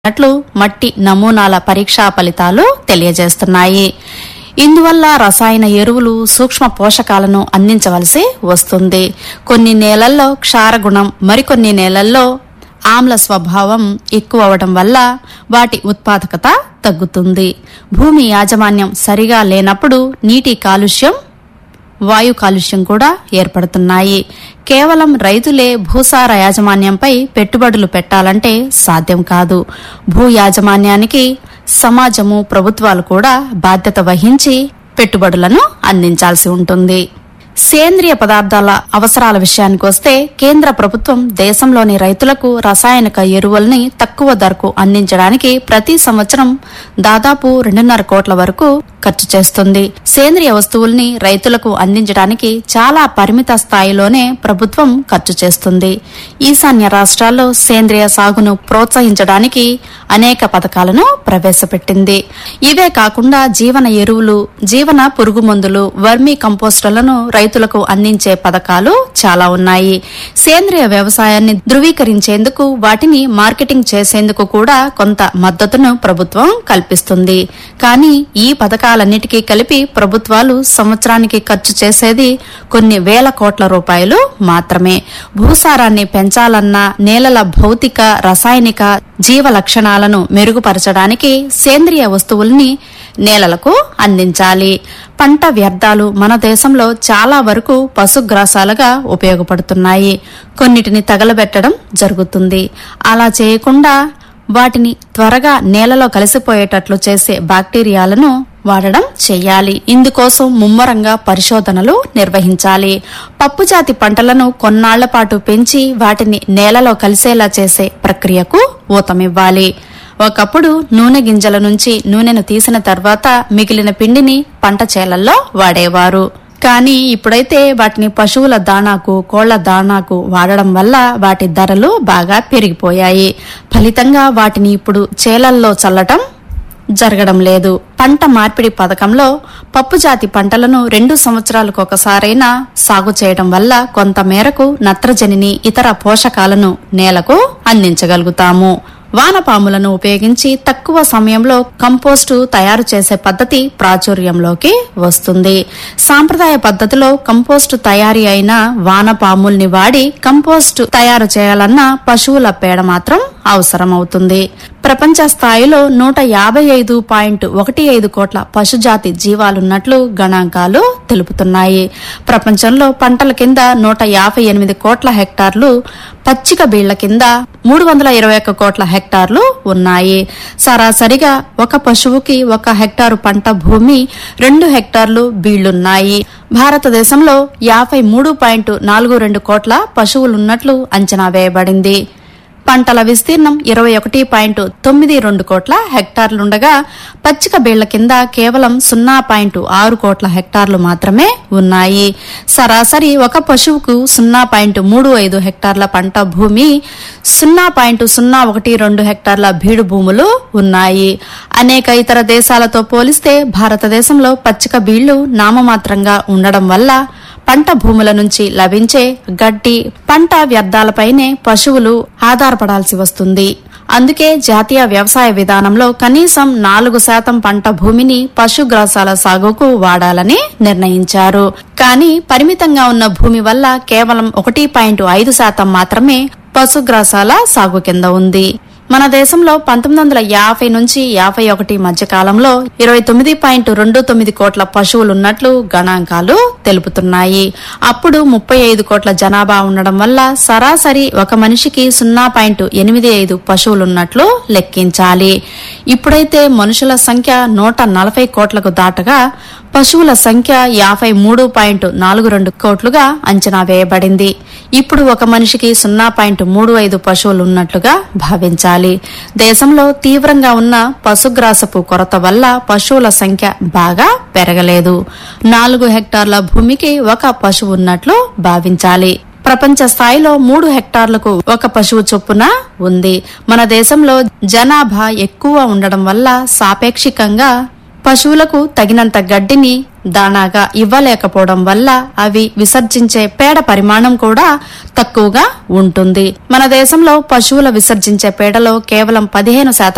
ఉన్నట్లు మట్టి నమూనాల పరీక్షా ఫలితాలు తెలియజేస్తున్నాయి ఇందువల్ల రసాయన ఎరువులు సూక్ష్మ పోషకాలను అందించవలసి వస్తుంది కొన్ని నేలల్లో క్షారగుణం మరికొన్ని నేలల్లో ఆమ్ల స్వభావం ఎక్కువ అవడం వల్ల వాటి ఉత్పాదకత తగ్గుతుంది భూమి యాజమాన్యం సరిగా లేనప్పుడు నీటి కాలుష్యం వాయు కాలుష్యం కూడా ఏర్పడుతున్నాయి కేవలం రైతులే భూసార యాజమాన్యంపై పెట్టుబడులు పెట్టాలంటే సాధ్యం కాదు భూ యాజమాన్యానికి సమాజము ప్రభుత్వాలు కూడా బాధ్యత వహించి పెట్టుబడులను అందించాల్సి ఉంటుంది సేంద్రియ పదార్థాల అవసరాల విషయానికి వస్తే కేంద్ర ప్రభుత్వం దేశంలోని రైతులకు రసాయనిక ఎరువుల్ని తక్కువ ధరకు అందించడానికి ప్రతి సంవత్సరం దాదాపు రెండున్నర కోట్ల వరకు ఖర్చు చేస్తుంది సేంద్రియ వస్తువుల్ని రైతులకు అందించడానికి చాలా పరిమిత స్థాయిలోనే ప్రభుత్వం ఖర్చు చేస్తుంది ఈశాన్య రాష్ట్రాల్లో సేంద్రియ సాగును ప్రోత్సహించడానికి అనేక పథకాలను ప్రవేశపెట్టింది ఇవే కాకుండా జీవన ఎరువులు జీవన పురుగు మందులు వర్మీ కంపోస్టులను రైతులకు అందించే పథకాలు చాలా ఉన్నాయి సేంద్రియ వ్యవసాయాన్ని ధృవీకరించేందుకు వాటిని మార్కెటింగ్ చేసేందుకు కూడా కొంత మద్దతును ప్రభుత్వం కల్పిస్తుంది కానీ ఈ పథకాలన్నిటికీ కలిపి ప్రభుత్వాలు సంవత్సరానికి ఖర్చు చేసేది కొన్ని వేల కోట్ల రూపాయలు మాత్రమే భూసారాన్ని పెంచాలన్నా నేలల భౌతిక రసాయనిక జీవ లక్షణాలను మెరుగుపరచడానికి సేంద్రియ వస్తువుల్ని నేలలకు అందించాలి పంట వ్యర్థాలు మన దేశంలో చాలా వరకు పశుగ్రాసాలుగా ఉపయోగపడుతున్నాయి కొన్నిటిని తగలబెట్టడం జరుగుతుంది అలా చేయకుండా వాటిని త్వరగా నేలలో కలిసిపోయేటట్లు చేసే బాక్టీరియాలను వాడడం చెయ్యాలి ఇందుకోసం ముమ్మరంగా పరిశోధనలు నిర్వహించాలి పప్పుజాతి పంటలను కొన్నాళ్ల పాటు పెంచి వాటిని నేలలో కలిసేలా చేసే ప్రక్రియకు ఊతమివ్వాలి ఒకప్పుడు నూనె గింజల నుంచి నూనెను తీసిన తర్వాత మిగిలిన పిండిని పంట చేలల్లో వాడేవారు కానీ ఇప్పుడైతే వాటిని పశువుల దాణాకు కోళ్ల దాణాకు వాడడం వల్ల వాటి ధరలు బాగా పెరిగిపోయాయి ఫలితంగా వాటిని ఇప్పుడు చేలల్లో చల్లటం జరగడం లేదు పంట మార్పిడి పథకంలో పప్పుజాతి పంటలను రెండు సంవత్సరాలకు ఒకసారైనా సాగు చేయడం వల్ల కొంత మేరకు నత్రజనిని ఇతర పోషకాలను నేలకు అందించగలుగుతాము వానపాములను ఉపయోగించి తక్కువ సమయంలో కంపోస్టు తయారు చేసే పద్ధతి ప్రాచుర్యంలోకి వస్తుంది సాంప్రదాయ పద్ధతిలో కంపోస్టు తయారీ అయిన వానపాముల్ని వాడి కంపోస్టు తయారు చేయాలన్న పశువుల పేడ మాత్రం అవసరమవుతుంది ప్రపంచ స్థాయిలో నూట యాభై ఐదు పాయింట్ ఒకటి ఐదు కోట్ల పశుజాతి జీవాలున్నట్లు గణాంకాలు తెలుపుతున్నాయి ప్రపంచంలో పంటల కింద నూట యాభై ఎనిమిది కోట్ల హెక్టార్లు పచ్చిక బీళ్ల కింద మూడు వందల ఇరవై ఒక్క కోట్ల హెక్టార్లు ఉన్నాయి సరాసరిగా ఒక పశువుకి ఒక హెక్టారు పంట భూమి రెండు హెక్టార్లు బీళ్లున్నాయి భారతదేశంలో యాభై మూడు పాయింట్ నాలుగు రెండు కోట్ల పశువులున్నట్లు అంచనా వేయబడింది పంటల విస్తీర్ణం ఇరవై ఒకటి పాయింట్ తొమ్మిది రెండు కోట్ల హెక్టార్లుండగా పచ్చిక బీళ్ల కింద కేవలం సున్నా పాయింట్ ఆరు కోట్ల హెక్టార్లు మాత్రమే ఉన్నాయి సరాసరి ఒక పశువుకు సున్నా పాయింట్ మూడు ఐదు హెక్టార్ల పంట భూమి సున్నా పాయింట్ సున్నా ఒకటి రెండు హెక్టార్ల బీడు భూములు ఉన్నాయి అనేక ఇతర దేశాలతో పోలిస్తే భారతదేశంలో పచ్చిక బీళ్లు నామమాత్రంగా ఉండడం వల్ల పంట భూముల నుంచి లభించే గడ్డి పంట వ్యర్థాలపైనే పశువులు ఆధారపడాల్సి వస్తుంది అందుకే జాతీయ వ్యవసాయ విధానంలో కనీసం నాలుగు శాతం పంట భూమిని పశుగ్రాసాల సాగుకు వాడాలని నిర్ణయించారు కానీ పరిమితంగా ఉన్న భూమి వల్ల కేవలం ఒకటి పాయింట్ ఐదు శాతం మాత్రమే పశుగ్రాసాల సాగు కింద ఉంది మన దేశంలో పంతొమ్మిది వందల యాభై నుంచి యాభై ఒకటి మధ్య కాలంలో ఇరవై తొమ్మిది పాయింట్ రెండు తొమ్మిది కోట్ల పశువులున్నట్లు గణాంకాలు తెలుపుతున్నాయి అప్పుడు ముప్పై ఐదు కోట్ల జనాభా ఉండడం వల్ల సరాసరి ఒక మనిషికి సున్నా పాయింట్ ఎనిమిది ఐదు పశువులున్నట్లు లెక్కించాలి ఇప్పుడైతే మనుషుల సంఖ్య నూట నలభై కోట్లకు దాటగా పశువుల సంఖ్య యాభై మూడు పాయింట్ నాలుగు రెండు కోట్లుగా అంచనా వేయబడింది ఇప్పుడు ఒక మనిషికి సున్నా పాయింట్ మూడు ఐదు పశువులు ఉన్నట్లుగా భావించాలి దేశంలో తీవ్రంగా ఉన్న పశుగ్రాసపు కొరత వల్ల పశువుల సంఖ్య బాగా పెరగలేదు నాలుగు హెక్టార్ల భూమికి ఒక పశువు ఉన్నట్లు భావించాలి ప్రపంచ స్థాయిలో మూడు హెక్టార్లకు ఒక పశువు చొప్పున ఉంది మన దేశంలో జనాభా ఎక్కువ ఉండడం వల్ల సాపేక్షికంగా పశువులకు తగినంత గడ్డిని దానాగా ఇవ్వలేకపోవడం వల్ల అవి విసర్జించే పేడ పరిమాణం కూడా తక్కువగా ఉంటుంది మన దేశంలో పశువుల విసర్జించే పేడలో కేవలం పదిహేను శాతం